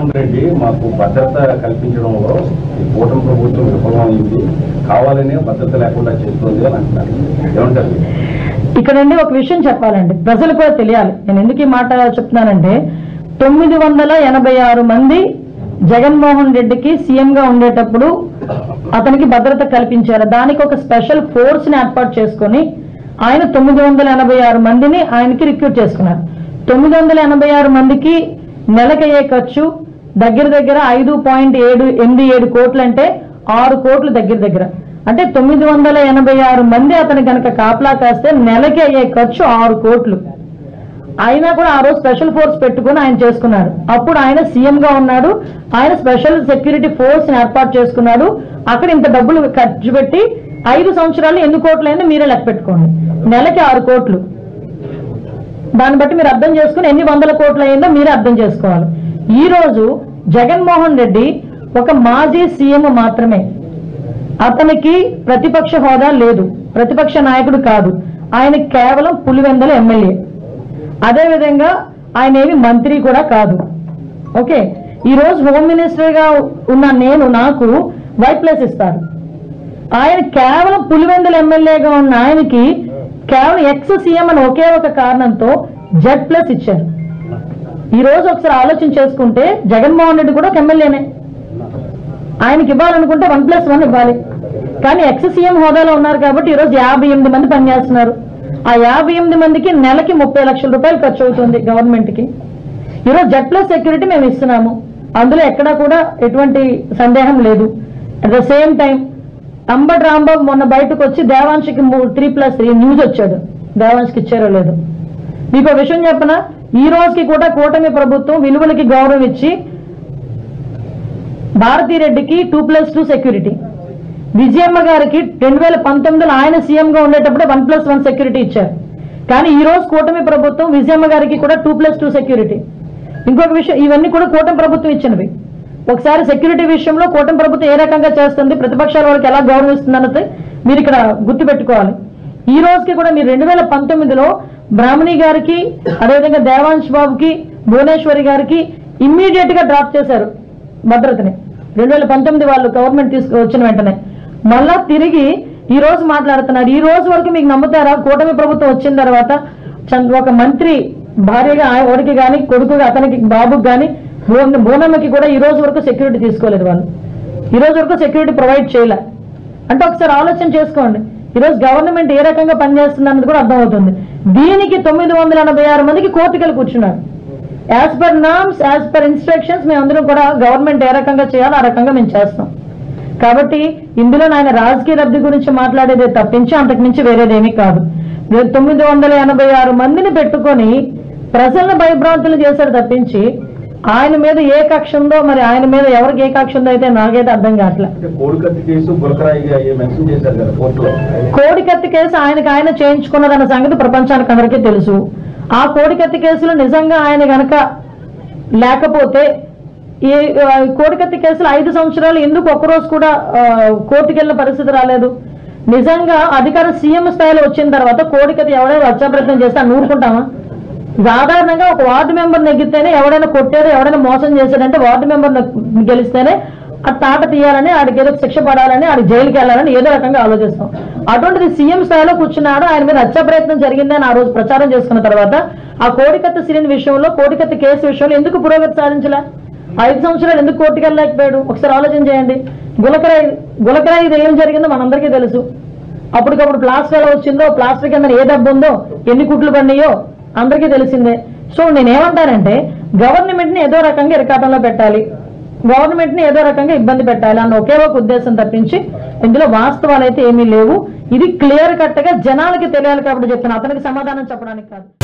జగన్మోహన్ రెడ్డి మాకు భద్రత కల్పించడంలో ఈ కూటమి ప్రభుత్వం విఫలమైంది కావాలనే భద్రత లేకుండా చేస్తుంది అని అంటున్నారు ఏమంటారు మీరు? ఇక్కడండి ఒక విషయం చెప్పాలండి ప్రజలు కూడా తెలియాలి నేను ఎందుకు ఈ మాట చెప్తున్నానంటే తొమ్మిది వందల ఎనభై ఆరు మంది జగన్మోహన్ రెడ్డికి సీఎం గా ఉండేటప్పుడు అతనికి భద్రత కల్పించారు దానికి ఒక స్పెషల్ ఫోర్స్ ని ఏర్పాటు చేసుకొని ఆయన తొమ్మిది వందల ఎనభై ఆరు మందిని ఆయనకి రిక్రూట్ చేసుకున్నారు తొమ్మిది వందల ఎనభై ఆరు మందికి నెలకయ్యే ఖర్చు దగ్గర దగ్గర ఐదు పాయింట్ ఏడు ఎనిమిది ఏడు కోట్లు అంటే ఆరు కోట్లు దగ్గర దగ్గర అంటే తొమ్మిది వందల ఎనభై ఆరు మంది అతను కనుక కాపలా కాస్తే నెలకి అయ్యే ఖర్చు ఆరు కోట్లు అయినా కూడా ఆ రోజు స్పెషల్ ఫోర్స్ పెట్టుకుని ఆయన చేసుకున్నారు అప్పుడు ఆయన సీఎం గా ఉన్నాడు ఆయన స్పెషల్ సెక్యూరిటీ ఫోర్స్ ఏర్పాటు చేసుకున్నాడు అక్కడ ఇంత డబ్బులు ఖర్చు పెట్టి ఐదు సంవత్సరాలు ఎన్ని కోట్లు అయిందో మీరే లెక్క పెట్టుకోండి నెలకి ఆరు కోట్లు దాన్ని బట్టి మీరు అర్థం చేసుకుని ఎన్ని వందల కోట్లు అయిందో మీరే అర్థం చేసుకోవాలి ఈ రోజు జగన్మోహన్ రెడ్డి ఒక మాజీ సీఎం మాత్రమే అతనికి ప్రతిపక్ష హోదా లేదు ప్రతిపక్ష నాయకుడు కాదు ఆయన కేవలం పులివెందల ఎమ్మెల్యే అదేవిధంగా ఆయన ఏమి మంత్రి కూడా కాదు ఓకే ఈ రోజు హోమ్ మినిస్టర్ గా ఉన్న నేను నాకు వైట్ ప్లేస్ ఇస్తారు ఆయన కేవలం పులివెందుల ఎమ్మెల్యేగా ఉన్న ఆయనకి కేవలం ఎక్స్ సీఎం అని ఒకే ఒక కారణంతో జెడ్ ప్లస్ ఇచ్చారు ఈ రోజు ఒకసారి ఆలోచన చేసుకుంటే జగన్మోహన్ రెడ్డి కూడా ఒక ఎమ్మెల్యేనే ఆయనకి ఇవ్వాలనుకుంటే వన్ ప్లస్ వన్ ఇవ్వాలి కానీ ఎక్స్ సీఎం హోదాలో ఉన్నారు కాబట్టి ఈ రోజు యాభై ఎనిమిది మంది పనిచేస్తున్నారు ఆ యాభై ఎనిమిది మందికి నెలకి ముప్పై లక్షల రూపాయలు ఖర్చు అవుతుంది గవర్నమెంట్ కి ఈరోజు జెడ్ ప్లస్ సెక్యూరిటీ మేము ఇస్తున్నాము అందులో ఎక్కడా కూడా ఎటువంటి సందేహం లేదు at the same time Ambati Rambabu మొన్న బయటకు వచ్చి దేవాంశకి త్రీ ప్లస్ త్రీ న్యూస్ వచ్చాడు దేవాంశ్కి ఇచ్చారో లేదు మీకు ఒక విషయం చెప్పనా ఈ రోజుకి కూడా కూటమి ప్రభుత్వం విలువలకి గౌరవం ఇచ్చి భారతీ రెడ్డికి two plus two security Vijayamma గారికి రెండు వేల పంతొమ్మిదిలో ఆయన సీఎం గా ఉండేటప్పుడే వన్ ప్లస్ వన్ సెక్యూరిటీ ఇచ్చారు కానీ ఈ రోజు కూటమి ప్రభుత్వం విజయమ్మ గారికి కూడా టూ ప్లస్ టూ సెక్యూరిటీ ఇంకొక విషయం ఇవన్నీ కూడా కూటమి ప్రభుత్వం ఇచ్చినవి ఒకసారి సెక్యూరిటీ విషయంలో కూటమి ప్రభుత్వం ఏ రకంగా చేస్తుంది ప్రతిపక్షాల వాళ్ళకి ఎలా గౌరవిస్తుంది అన్నది మీరు ఇక్కడ గుర్తుపెట్టుకోవాలి ఈ రోజుకి కూడా మీరు రెండు వేల పంతొమ్మిదిలో బ్రాహ్మణి గారికి అదేవిధంగా దేవాంశ్ బాబుకి భువనేశ్వరి గారికి ఇమ్మీడియట్ గా డ్రాప్ చేశారు భద్రతని రెండు వేల పంతొమ్మిది వాళ్ళు గవర్నమెంట్ తీసుకు వచ్చిన వెంటనే మళ్ళా తిరిగి ఈ రోజు మాట్లాడుతున్నారు ఈ రోజు వరకు మీకు నమ్ముతారా కూటమి ప్రభుత్వం వచ్చిన తర్వాత చంద్ర ఒక మంత్రి భార్యగా ఆ- వాడికి కానీ కొడుకుగా అతనికి బాబుకి కానీ బోనమ్మకి కూడా ఈ రోజు వరకు సెక్యూరిటీ తీసుకోలేదు వాళ్ళు ఈ రోజు వరకు సెక్యూరిటీ ప్రొవైడ్ చేయలే అంటే ఒకసారి ఆలోచన చేసుకోండి ఈరోజు గవర్నమెంట్ ఏ రకంగా పనిచేస్తుంది అన్నది కూడా అర్థమవుతుంది దీనికి తొమ్మిది వందల ఎనభై ఆరు మందికి కోర్టుకెళ్ళి కూర్చున్నారు as per norms as per instructions మేమందరం కూడా గవర్నమెంట్ ఏ రకంగా చేయాలో ఆ రకంగా మేము చేస్తాం కాబట్టి ఇందులో ఆయన రాజకీయ లబ్ధి గురించి మాట్లాడేదే తప్పించి అంతకు మించి వేరేదేమీ కాదు వీళ్ళు తొమ్మిది వందల ఎనభై ఆరు మందిని పెట్టుకొని ప్రజలను భయభ్రాంతులు చేశాడు తప్పించి ఆయన మీద ఏ కక్ష ఉందో మరి ఆయన మీద ఎవరికి ఏ కక్ష ఉందో అయితే నాకైతే అర్థం కావట్లే అంటే కోడికత్తి కేసు గులకరాయి మెన్షన్ చేశారు కదా కోర్టులో కోడికత్తి కేసు ఆయనకు ఆయన చేయించుకున్నదన్న సంగతి ప్రపంచానికి అందరికీ తెలుసు ఆ కోడికత్తి కేసులో నిజంగా ఆయన గనక లేకపోతే ఈ ఆ, కోడికత్తి కేసులో ఐదు సంవత్సరాలు ఎందుకు ఒక్కరోజు కూడా ఆ, కోర్టుకు వెళ్ళిన పరిస్థితి రాలేదు నిజంగా అధికార సీఎం స్థాయిలో వచ్చిన తర్వాత కోడికత్తి ఎవడైనా రక్షాప్రయత్నం చేస్తే అని ఊరుకుంటామా సాధారణంగా ఒక వార్డు మెంబర్ నెగ్గితేనే ఎవడైనా కొట్టాడు ఎవడైనా మోసం చేశాడంటే వార్డు మెంబర్ గెలిస్తేనే ఆ తాట తీయాలని ఆడికి ఏదో శిక్ష పడాలని ఆడికి జైలుకి వెళ్ళాలని ఏదో రకంగా ఆలోచిస్తాం అటువంటిది సీఎం స్థాయిలో కూర్చున్నాడు ఆయన మీద హత్య ప్రయత్నం జరిగిందని ఆ రోజు ప్రచారం చేసుకున్న తర్వాత ఆ కోడికత్తి సిరిన్ విషయంలో కోడికత్తి కేసు విషయంలో ఎందుకు పురోగతి సాధించలే ఐదు సంవత్సరాలు ఎందుకు కోర్టుకు వెళ్ళలేకపోయాడు ఒకసారి ఆలోచన చేయండి గులకరాయి గులకరాయి ఇది ఏం జరిగిందో మనందరికీ తెలుసు అప్పటికప్పుడు ప్లాస్టర్ ఎలా వచ్చిందో ప్లాస్టర్ కింద ఏ దెబ్బ ఉందో ఎన్ని కుట్లు పడినాయో అందరికీ తెలిసిందే సో నేనేమంటానంటే గవర్నమెంట్ ని ఏదో రకంగా ఇరకాటంలో పెట్టాలి గవర్నమెంట్ ని ఏదో రకంగా ఇబ్బంది పెట్టాలి అన్న ఒకే ఒక ఉద్దేశం తప్పించి ఇందులో వాస్తవాలు అయితే ఏమీ లేవు ఇది క్లియర్ కట్ గా జనాలకి తెలియాలి కాబట్టి చెప్తున్నా అతనికి సమాధానం చెప్పడానికి కాదు